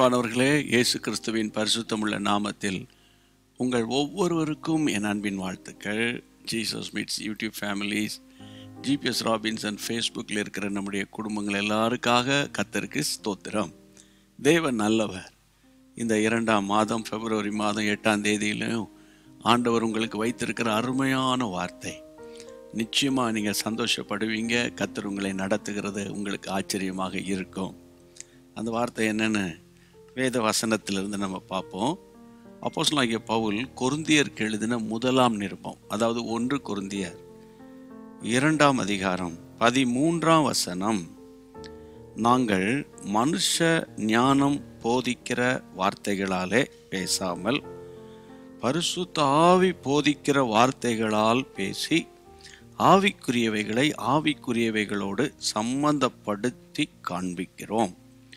அன்பானவர்களே இயேசு கிறிஸ்துவின் பரிசுத்தமுள்ள நாமத்தில் உங்கள் ஒவ்வொருவருக்கும் என் அன்பின் வாழ்த்துக்கள் Jesus meets YouTube families GPS Robinson ஃபேஸ்புக்கில் இருக்கிற நம்முடைய குடும்பங்கள் எல்லாருக்காக கத்தருக்கு ஸ்தோத்திரம் தேவன் நல்லவர் இந்த இரண்டாம் மாதம் பிப்ரவரி மாதம் எட்டாம் தேதியிலும் ஆண்டவர் உங்களுக்கு வைத்திருக்கிற அருமையான வார்த்தை நிச்சயமாக நீங்கள் சந்தோஷப்படுவீங்க கத்தர் உங்களை நடத்துகிறது உங்களுக்கு ஆச்சரியமாக இருக்கும் அந்த வார்த்தை என்னன்னு வேத வசனத்திலிருந்து நம்ம பார்ப்போம் அப்போஸ்தலனாகிய பவுல் கொருந்தியருக்கு எழுதின முதலாம் நிருபம் அதாவது ஒன்று கொருந்தியர் இரண்டாம் அதிகாரம் பதிமூன்றாம் வசனம் நாங்கள் மனுஷ ஞானம் போதிக்கிற வார்த்தைகளாலே பேசாமல் பரிசுத்த ஆவி போதிக்கிற வார்த்தைகளால் பேசி ஆவிக்குரியவைகளை ஆவிக்குரியவைகளோடு சம்பந்தப்படுத்தி காண்பிக்கிறோம்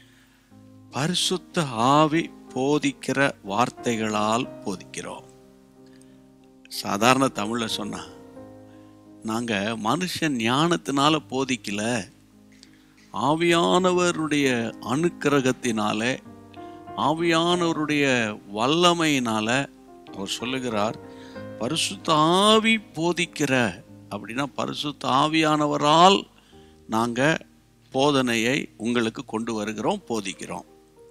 பரிசுத்த ஆவி போதிக்கிற வார்த்தைகளால் போதிக்கிறோம் சாதாரண தமிழ்ல சொன்னா நாங்க மனுஷன் ஞானத்தினால போதிக்கல ஆவியானவருடைய அனுக்கிரகத்தினால ஆவியானவருடைய வல்லமையினால அவர் சொல்லுகிறார் பரிசுத்த ஆவி போதிக்கிற அப்படின்னா பரிசுத்த ஆவியானவரால் நாங்க போதனையை உங்களுக்கு கொண்டு வருகிறோம் போதிக்கிறோம்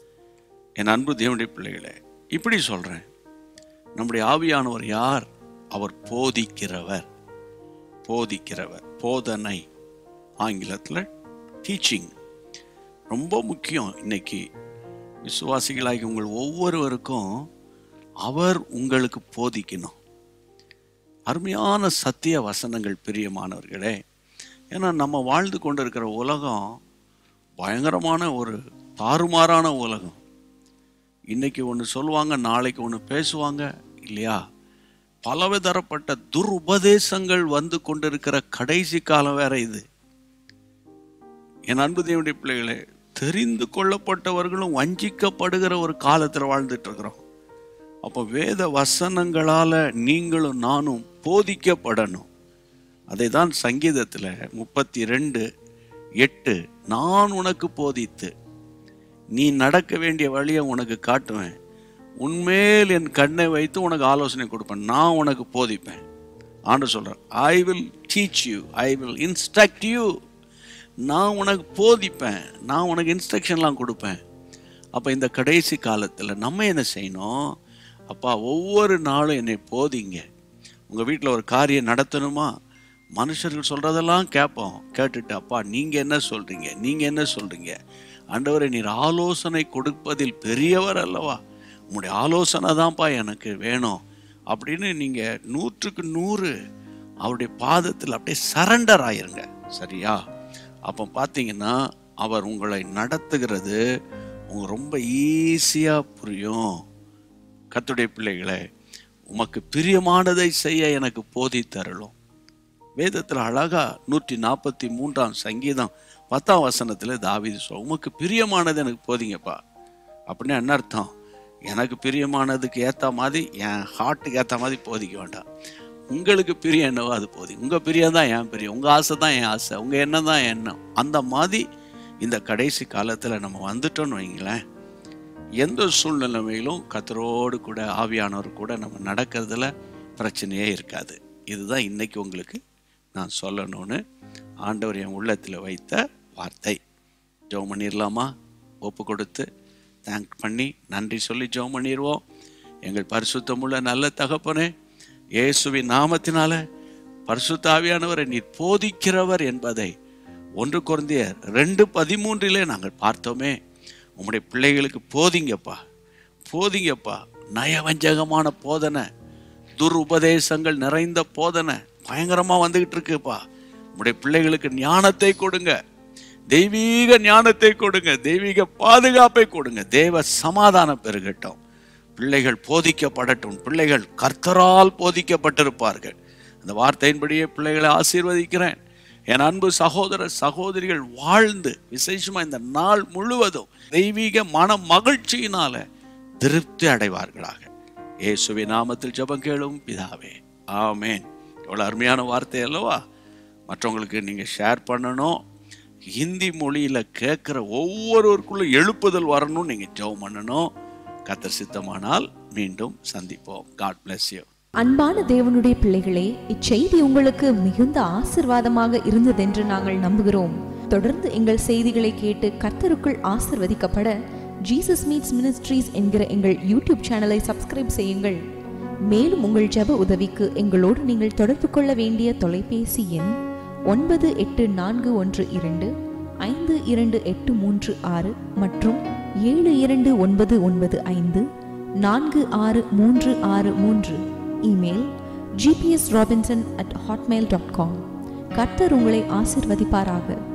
என் அன்பு தேவனுடைய பிள்ளைகளே இப்படி சொல்றேன் நம்முடைய ஆவியானவர் யார் அவர் போதிக்கிறவர் போதிக்கிறவர் போதனை ஆங்கிலத்தில் டீச்சிங் ரொம்ப முக்கியம் இன்னைக்கு விசுவாசிகளாகி உங்கள் ஒவ்வொருவருக்கும் அவர் உங்களுக்கு போதிக்கணும் அருமையான சத்திய வசனங்கள் பிரியமானவர்களே ஏன்னா நம்ம வாழ்ந்து கொண்டிருக்கிற உலகம் பயங்கரமான ஒரு தாறுமாறான உலகம் இன்னைக்கு ஒன்று சொல்லுவாங்க நாளைக்கு ஒன்று பேசுவாங்க இல்லையா பலவிதரப்பட்ட துருபதேசங்கள் வந்து கொண்டிருக்கிற கடைசி காலம் வேற இது என் அன்பு தேவனுடைய பிள்ளைகளே தெரிந்து கொள்ளப்பட்டவர்களும் வஞ்சிக்கப்படுகிற ஒரு காலத்தில் வாழ்ந்துட்டு இருக்கிறோம் அப்போ வேத வசனங்களால நீங்களும் நானும் போதிக்கப்படணும் அதை தான் சங்கீதத்தில் முப்பத்தி ரெண்டு எட்டு நான் உனக்கு போதித்து நீ நடக்க வேண்டிய வழியை உனக்கு காட்டுவேன் உன்மேல் என் கண்ணை வைத்து உனக்கு ஆலோசனை கொடுப்பேன் நான் உனக்கு போதிப்பேன் ஆண்டு சொல்கிறேன் I will teach you I will instruct you நான் உனக்கு போதிப்பேன் நான் உனக்கு இன்ஸ்ட்ரக்ஷன்லாம் கொடுப்பேன் அப்போ இந்த கடைசி காலத்தில் நம்ம என்ன செய்யணும் அப்பா ஒவ்வொரு நாளும் என்னை போதிங்க உங்கள் வீட்டில் ஒரு காரியம் நடத்தணுமா மனுஷர்கள் சொல்கிறதெல்லாம் கேட்போம் கேட்டுட்டு அப்பா நீங்கள் என்ன சொல்கிறீங்க நீங்கள் என்ன சொல்கிறீங்க ஆண்டவரை நீர் ஆலோசனை கொடுப்பதில் பெரியவர் அல்லவா உங்களுடைய ஆலோசனை தான்ப்பா எனக்கு வேணும் அப்படின்னு நீங்கள் நூற்றுக்கு நூறு அவருடைய பாதத்தில் அப்படியே சரண்டர் ஆயிருங்க சரியா அப்போ பார்த்தீங்கன்னா அவர் உங்களை நடத்துகிறது உங்க ரொம்ப ஈஸியாக புரியும் கத்துடைய பிள்ளைகளே உமக்கு பிரியமானதை செய்ய எனக்கு போதித்தருளும் வேதத்தில் அழகா நூற்றி நாற்பத்தி மூன்றாம் சங்கீதம் பத்தாம் வசனத்தில் தாவிது சொல் உமக்கு பிரியமானது எனக்கு போதிங்கப்பா அப்படின்னு என்ன அர்த்தம் எனக்கு பிரியமானதுக்கு ஏற்ற மாதிரி என் ஹார்ட்டுக்கு ஏற்ற மாதிரி போதிக்க வேண்டாம் உங்களுக்கு பிரியம் என்னவோ அது போதி உங்கள் பிரியம் தான் என் பிரியம் உங்கள் ஆசை தான் என் ஆசை உங்கள் எண்ணம் தான் எண்ணம் அந்த மாதிரி இந்த கடைசி காலத்தில் நம்ம வந்துட்டோம்னு வைங்களேன் எந்த சூழ்நிலைமையிலும் கத்தரோடு கூட ஆவியானவர் கூட நம்ம நடக்கிறதுல பிரச்சனையே இருக்காது இதுதான் இன்னைக்கு உங்களுக்கு நான் சொல்லணும்னு ஆண்டவர் என் உள்ளத்தில் வைத்த வார்த்தை ஜெபம் பண்ணிடலாமா ஒப்பு கொடுத்து தேங்க் பண்ணி நன்றி சொல்லி ஜெபம் பண்ணிடுவோம் எங்கள் பரிசுத்தமுள்ள நல்ல தகப்பனே இயேசுவின் நாமத்தினால பரிசுத்த ஆவியானவரை நீர் போதிக்கிறவர் என்பதை ஒன்று குறைந்தியர் ரெண்டு பதிமூன்றிலே நாங்கள் பார்த்தோமே உம்முடைய பிள்ளைகளுக்கு போதிங்கப்பா போதிங்கப்பா நயவஞ்சகமான போதனை துருபதேசங்கள் நிறைந்த போதனை பயங்கரமா வந்துகிட்டு இருக்குப்பா உம்முடைய பிள்ளைகளுக்கு ஞானத்தை கொடுங்க தெய்வீக ஞானத்தை கொடுங்க தெய்வீக பாதுகாப்பை கொடுங்க தேவ சமாதானம் பெருகட்டும் பிள்ளைகள் போதிக்கப்படட்டும் பிள்ளைகள் கர்த்தரால் போதிக்கப்பட்டிருப்பார்கள் அந்த வார்த்தையின்படியே பிள்ளைகளை ஆசீர்வதிக்கிறேன் என் அன்பு சகோதர சகோதரிகள் வாழ்ந்து விசேஷமா இந்த நாள் முழுவதும் தெய்வீக மன மகிழ்ச்சியினால திருப்தி அடைவார்களாக இயேசுவின் நாமத்தில் ஜெபம் கேளும் பிதாவே ஆமேன் எவ்வளோ அருமையான வார்த்தை அல்லவா மற்றவங்களுக்கு நீங்கள் ஷேர் பண்ணணும் ஹிந்தி மொழியில கேட்குற ஒவ்வொருவருக்குள்ள எழுப்புதல் வரணும்னு நீங்க ஜெபம் பண்ணணும் கத்தர் சித்தமானால் மீண்டும் சந்திப்போம் காட் bless you அன்பான தேவனுடைய பிள்ளைகளே இச்செய்தி உங்களுக்கு மிகுந்த ஆசிர்வாதமாக இருந்ததென்று நாங்கள் நம்புகிறோம் தொடர்ந்து எங்கள் செய்திகளை கேட்டு கர்த்தருக்குள் ஆசிர்வதிக்கப்பட ஜீசஸ் மீட்ஸ் மினிஸ்ட்ரீஸ் என்கிற எங்கள் யூடியூப் சேனலை சப்ஸ்கிரைப் செய்யுங்கள் மேலும் உங்கள் ஜெப உதவிக்கு எங்களோடு நீங்கள் தொடர்பு கொள்ள வேண்டிய தொலைபேசி எண் ஒன்பது எட்டு நான்கு ஒன்று இரண்டு ஐந்து இரண்டு எட்டு மூன்று ஆறு மற்றும் ஏழு இரண்டு ஒன்பது ஒன்பது ஐந்து நான்கு ஆறு மூன்று ஆறு மூன்று email GPS Robinson at hotmail dot com கர்த்தர் உங்களை ஆசிர்வதிப்பாராக